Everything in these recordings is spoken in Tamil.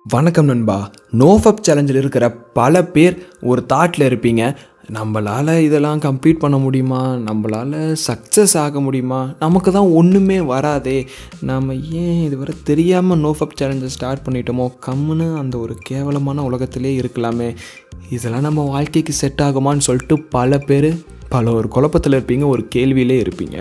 வணக்கம் நண்பா நோஃபப் சேலஞ்சில் இருக்கிற பல பேர் ஒரு தாட்டில் இருப்பீங்க நம்மளால் இதெல்லாம் கம்ப்ளீட் பண்ண முடியுமா நம்மளால் சக்ஸஸ் ஆக முடியுமா நமக்கு தான் ஒன்றுமே வராதே நம்ம ஏன் இதுவரை தெரியாமல் நோஃபப் சேலஞ்சை ஸ்டார்ட் பண்ணிட்டோமோ கம்முன்னு அந்த ஒரு கேவலமான உலகத்திலே இருக்கலாமே இதெல்லாம் நம்ம வாழ்க்கைக்கு செட் ஆகுமான்னு சொல்லிட்டு பல பேர் பல ஒரு குழப்பத்தில் இருப்பீங்க ஒரு கேள்வியிலே இருப்பீங்க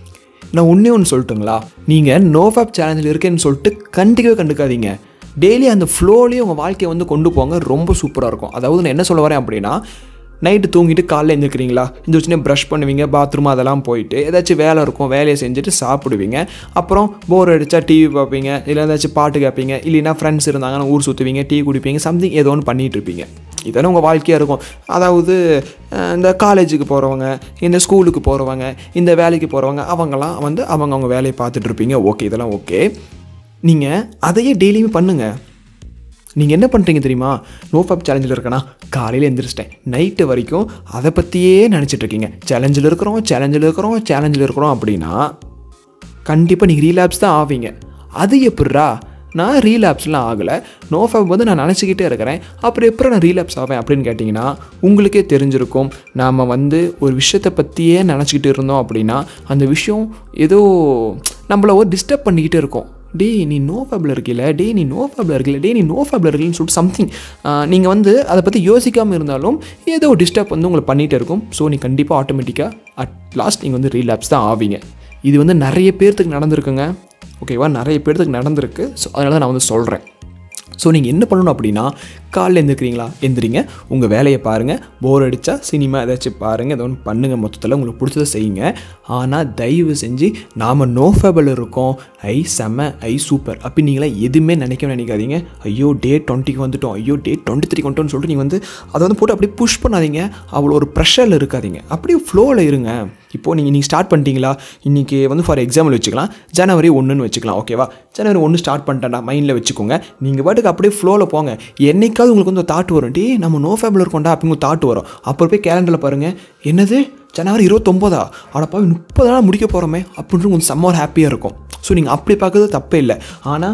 நான் ஒன்றே ஒன்று சொல்லட்டுங்களா நீங்கள் நோஃபாப் சேலஞ்சில் இருக்கேன்னு சொல்லிட்டு கண்டிக்கவே கண்டுக்காதீங்க டெய்லி அந்த ஃப்ளோலேயே உங்கள் வாழ்க்கையை வந்து கொண்டு போங்க ரொம்ப சூப்பராக இருக்கும் அதாவது நான் என்ன சொல்ல வரேன் அப்படின்னா நைட்டு தூங்கிட்டு காலைல எழுந்திருக்கிறீங்களா இந்த வச்சுனே ப்ரஷ் பண்ணுவீங்க பாத்ரூம் அதெல்லாம் போயிட்டு ஏதாச்சும் வேலை இருக்கும் வேலையை செஞ்சுட்டு சாப்பிடுவீங்க அப்புறம் போர் அடித்தா டிவி பார்ப்பீங்க இல்லை ஏதாச்சும் பாட்டு கேட்பீங்க இல்லைன்னா ஃப்ரெண்ட்ஸ் இருந்தாங்கன்னா ஊர் சுற்றுவீங்க டீ குடிப்பீங்க சம்திங் ஏதோ ஒன்று பண்ணிகிட்டு இருப்பீங்க இதானே உங்கள் வாழ்க்கையாக இருக்கும் அதாவது அஹ், இந்த காலேஜுக்கு போகிறவங்க இந்த ஸ்கூலுக்கு போகிறவங்க இந்த வேலைக்கு போகிறவங்க அவங்கெல்லாம் வந்து அவங்க அவங்க வேலையை பார்த்துட்டு இருப்பீங்க ஓகே இதெல்லாம் ஓகே நீங்கள் அதையே டெய்லியுமே பண்ணுங்கள் நீங்கள் என்ன பண்ணுறீங்க தெரியுமா நோஃபாப் சேலஞ்சில் இருக்கனா காலையில் எந்திரிச்சிட்டேன் நைட்டு வரைக்கும் அதை பற்றியே நினச்சிட்டு இருக்கீங்க சேலஞ்சில் இருக்கிறோம் சேலஞ்சில் இருக்கிறோம் சேலஞ்சில் இருக்கிறோம் அப்படின்னா கண்டிப்பாக நீங்கள் ரீலாப்ஸ் தான் ஆவீங்க அது எப்படிரா நான் ரீலாப்ஸ்லாம் ஆகலை நோஃபாப் வந்து நான் நினச்சிக்கிட்டே இருக்கிறேன் அப்புறம் எப்படி நான் ரீலாப்ஸ் ஆவேன் அப்படின்னு கேட்டிங்கன்னா உங்களுக்கே தெரிஞ்சிருக்கும் நாம் வந்து ஒரு விஷயத்தை பற்றியே நினச்சிக்கிட்டு இருந்தோம் அப்படின்னா அந்த விஷயம் ஏதோ நம்மளை ஒரு டிஸ்டர்ப் பண்ணிக்கிட்டே இருக்கும் டேய் நீ நோ ஃபேபில் இருக்கல டேய் நீ நோ ஃபேபில் இருக்கல டேய் நீ நோ ஃபேபில் இருக்கலன்னு சொல்லிட்டு சம்திங் நீங்கள் வந்து அதை பற்றி யோசிக்காமல் இருந்தாலும் ஏதோ டிஸ்டர்ப் வந்து உங்களை பண்ணிகிட்டே இருக்கும் ஸோ நீ கண்டிப்பாக ஆட்டோமேட்டிக்காக அட் லாஸ்ட் நீங்கள் வந்து ரீலாப்ஸ் தான் ஆவீங்க இது வந்து நிறைய பேர்த்துக்கு நடந்திருக்குங்க ஓகேவா நிறைய பேர்த்துக்கு நடந்திருக்கு ஸோ அதனால தான் நான் வந்து சொல்கிறேன் ஸோ நீங்கள் என்ன பண்ணணும் அப்படின்னா காலைல எந்திரிக்கிறீங்களா எந்திரிங்க உங்கள் வேலையை பாருங்கள் போர் அடித்தா சினிமா ஏதாச்சும் பாருங்கள் ஏதோ ஒன்று பண்ணுங்கள் மொத்தத்தில் உங்களுக்கு பிடிச்சதை செய்யுங்க ஆனால் தயவு செஞ்சு நாம் நோ ஃபேபிள் இருக்கோம் ஐ செம்ம ஐ சூப்பர் அப்படி நீங்களாம் எதுவுமே நினைக்க நினைக்காதீங்க ஐயோ டே டுவெண்ட்டிக்கு வந்துட்டோம் ஐயோ டே டுவெண்ட்டி த்ரீ வந்துட்டோம்னு சொல்லிட்டு நீங்கள் வந்து அதை வந்து போட்டு அப்படியே புஷ் பண்ணாதீங்க அவ்வளோ ஒரு ப்ரெஷரில் இருக்காதீங்க அப்படியே ஃப்ளோவில் இருங்க இப்போது நீங்கள் நீங்கள் ஸ்டார்ட் பண்ணிட்டீங்களா இன்றைக்கி வந்து ஃபார் எக்ஸாம்பிள் வச்சுக்கலாம் ஜனவரி ஒன்றுன்னு வச்சுக்கலாம் ஓகேவா ஜனவரி ஒன்று ஸ்டார்ட் பண்ணிட்டேன்டா மைண்டில் வச்சுக்கோங்க நீங்கள் பாட்டுக்கு அப்படியே ஃப்ளோவில் போங்க என்னைக்காவது உங்களுக்கு வந்து தாட் வரும் டே நம்ம நோ ஃபேபிள் இருக்கோண்டா அப்படிங்கிற தாட் வரும் அப்புறம் போய் கேலண்டரில் பாருங்கள் என்னது ஜனவரி இருபத்தொம்போதா அடப்பா முப்பது நாள் முடிக்க போகிறோமே அப்படின்ட்டு கொஞ்சம் செம்ம ஒரு ஹாப்பியாக இருக்கும் ஸோ நீங்கள் அப்படி பார்க்குறது தப்பே இல்லை ஆனால்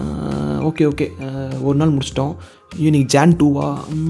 ஓகே ஓகே ஒரு நாள் முடிச்சிட்டோம் ஈவினிங் ஜான் டூவா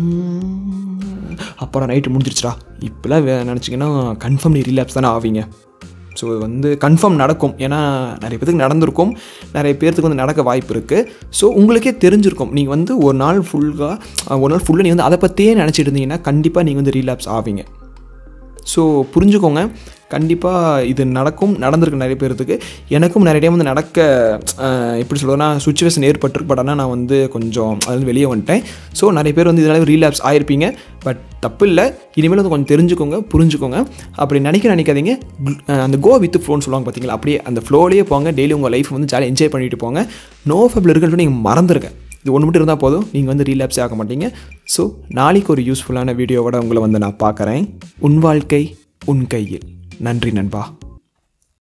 அப்புறம் நைட்டு முடிஞ்சிருச்சுடா இப்போலாம் நினச்சிங்கன்னா கன்ஃபார்ம் நீ ரீலாப்ஸ் தானே ஆவீங்க ஸோ இது வந்து கன்ஃபார்ம் நடக்கும் ஏன்னா நிறைய பேருக்கு நடந்திருக்கும் நிறைய பேர்த்துக்கு வந்து நடக்க வாய்ப்பு இருக்குது ஸோ உங்களுக்கே தெரிஞ்சிருக்கும் நீங்கள் வந்து ஒரு நாள் ஃபுல்லாக ஒரு நாள் ஃபுல்லாக நீங்கள் வந்து அதை பற்றியே நினச்சிட்டு இருந்தீங்கன்னா கண்டிப்பாக நீங்கள் வந்து ரீலாப்ஸ் ஆவீங்க ஸோ புரிஞ்சுக்கோங்க கண்டிப்பாக இது நடக்கும் நடந்திருக்கு நிறைய பேர்த்துக்கு எனக்கும் நிறைய டைம் வந்து நடக்க அஹ், எப்படி சொல்கிறதுனா சுச்சுவேஷன் ஏற்பட்டிருக்கு பட் ஆனால் நான் வந்து கொஞ்சம் அதுலேருந்து வெளியே வந்துட்டேன் ஸோ நிறைய பேர் வந்து இதனால ரீலாப்ஸ் ஆயிருப்பீங்க பட் தப்பு இல்லை இனிமேல் வந்து கொஞ்சம் தெரிஞ்சுக்கோங்க புரிஞ்சுக்கோங்க அப்படி நினைக்க நினைக்காதீங்க அஹ், அந்த கோ வித் ஃப்ளோன்னு சொல்லுவாங்க பார்த்தீங்களா அப்படியே அந்த ஃப்ளோலேயே போங்க டெய்லி உங்கள் லைஃப் வந்து ஜாலியாக என்ஜாய் பண்ணிட்டு போங்க நோ ஃபபிள் இருக்குன்னு நீங்கள் மறந்துருங்க இது ஒன்று மட்டும் இருந்தால் போதும் நீங்கள் வந்து ரீலாப்ஸே ஆக மாட்டீங்க ஸோ நாளைக்கு ஒரு யூஸ்ஃபுல்லான வீடியோவோட உங்களை வந்து நான் பார்க்குறேன் உன் வாழ்க்கை உன் கையில் நன்றி நண்பா